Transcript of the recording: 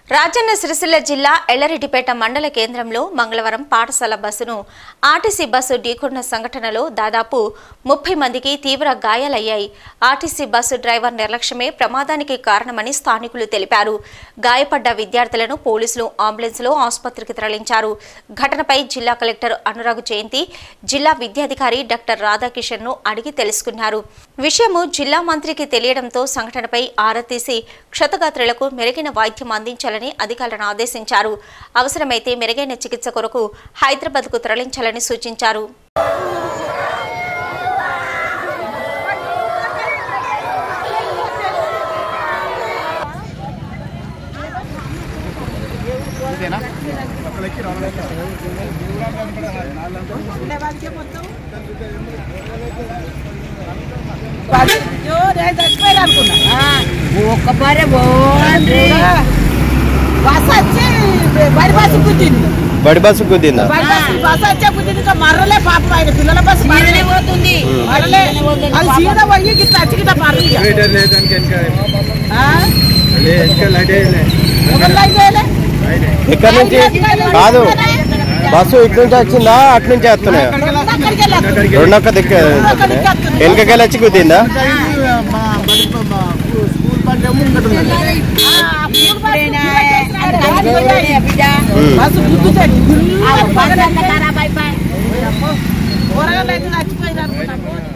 రాజన్న సిరిసిల్ల జిల్లా ఎల్లరెడ్డిపేట మండల కేంద్రంలో మంగళవారం పాఠశాల బస్సును ఆర్టీసీ బస్సు ఢీకొన్న సంఘటనలో దాదాపు ముప్పై మందికి తీవ్ర గాయాలయ్యాయి ఆర్టీసీ బస్సు డ్రైవర్ నిర్లక్ష్యమే ప్రమాదానికి కారణమని స్థానికులు తెలిపారు గాయపడ్డ విద్యార్థులను పోలీసులు అంబులెన్స్లో ఆసుపత్రికి తరలించారు ఘటనపై జిల్లా కలెక్టర్ అనురాగ్ జయంతి జిల్లా విద్యాధికారి డాక్టర్ రాధాకిషన్ ను అడిగి తెలుసుకున్నారు విషయము జిల్లా మంత్రికి తెలియడంతో సంఘటనపై ఆరా తీసి క్షతగాత్రులకు మెరుగైన వైద్యం అందించాలని అధికారులను ఆదేశించారు అవసరమైతే మెరుగైన చికిత్స కొరకు హైదరాబాద్కు తరలించాలని సూచించారు ఒక్క భార్య పోండి బస్ వచ్చి బడి బస్సు గుద్దింది బడి బస్సు కుదిందా బడి బస్సు బస్ వచ్చే గుద్దింది ఇంకా మర్రలే పాపం ఆయన పిల్లల బస్సు మరలే పోతుంది మరలే అది సీదా పోయి గిట్ల వచ్చి గిట్ల మర్రలు ఇక. ఆ? ఎవరు లైన్ చేయలే? ఇక్కడ నుంచి కాదు బస్సు ఇటు నుంచి వచ్చిందా అటు నుంచి వస్తున్నాయా అక్కడికి వెళ్ళి వస్తుంది. రెండొక్క దిక్కు వెనకకెళ్ళి వచ్చి కుదిందా ఆ, పూలు బస్సు బస్సు గుద్దుతాడు. ఆ పగలంతా ఖరాబ్ అయిపోయి. కూరగాయలు అయితే చచ్చిపోయింది అనుకున్నా.